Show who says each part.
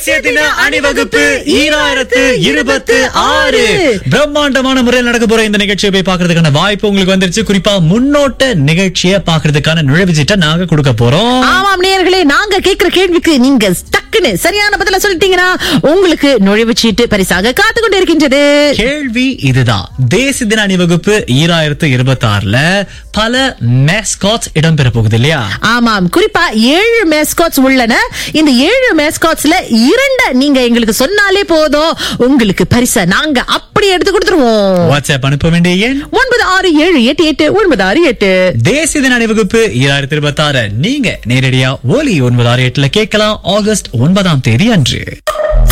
Speaker 1: தேசிய தின அணிவகுப்பு ஈராயிரத்து இருபத்து ஆறு பிரம்மாண்டமான முறையில் நடக்க போற இந்த நிகழ்ச்சியை போய் பாக்குறதுக்கான வாய்ப்பு உங்களுக்கு வந்துருச்சு குறிப்பா முன்னோட்ட நிகழ்ச்சியை பாக்குறதுக்கான நுழைவுச்சீட்டை நாங்க கொடுக்க போறோம்
Speaker 2: ஆமாம் நேயர்களே நாங்க கேக்குற கேள்விக்கு நீங்க டக்குன்னு சரியான பதில சொல்லிட்டீங்கன்னா உங்களுக்கு நுழைவுச் சீட்டு பரிசாக காத்து கொண்டு இருக்கின்றது
Speaker 1: கேள்வி இதுதான் தேசிய தின அணிவகுப்பு ஈராயிரத்து இருபத்தி ஆறுல பல மேஸ்காட்ஸ் இடம்பெற போகுது இல்லையா
Speaker 2: ஆமாம் குறிப்பா ஏழு மேஸ்காட்ஸ் உள்ளன இந்த ஏழு மேஸ்காட்ஸ்ல இரண்ட நீங்க எங்களுக்கு சொன்னாலே போதும் உங்களுக்கு பரிசை நாங்க அப்படி எடுத்து கொடுத்துருவோம்
Speaker 1: வாட்ஸ்அப் அனுப்ப வேண்டிய எண்
Speaker 2: ஒன்பது ஆறு ஏழு எட்டு எட்டு ஒன்பது ஆறு எட்டு
Speaker 1: தேசிய தின அணிவகுப்பு ஈராயிரத்தி இருபத்தி ஆறு நீங்க நேரடியா ஒலி ஒன்பது ஆறு எட்டுல கேட்கலாம் ஆகஸ்ட் ஒன்பதாம் தேதி அன்று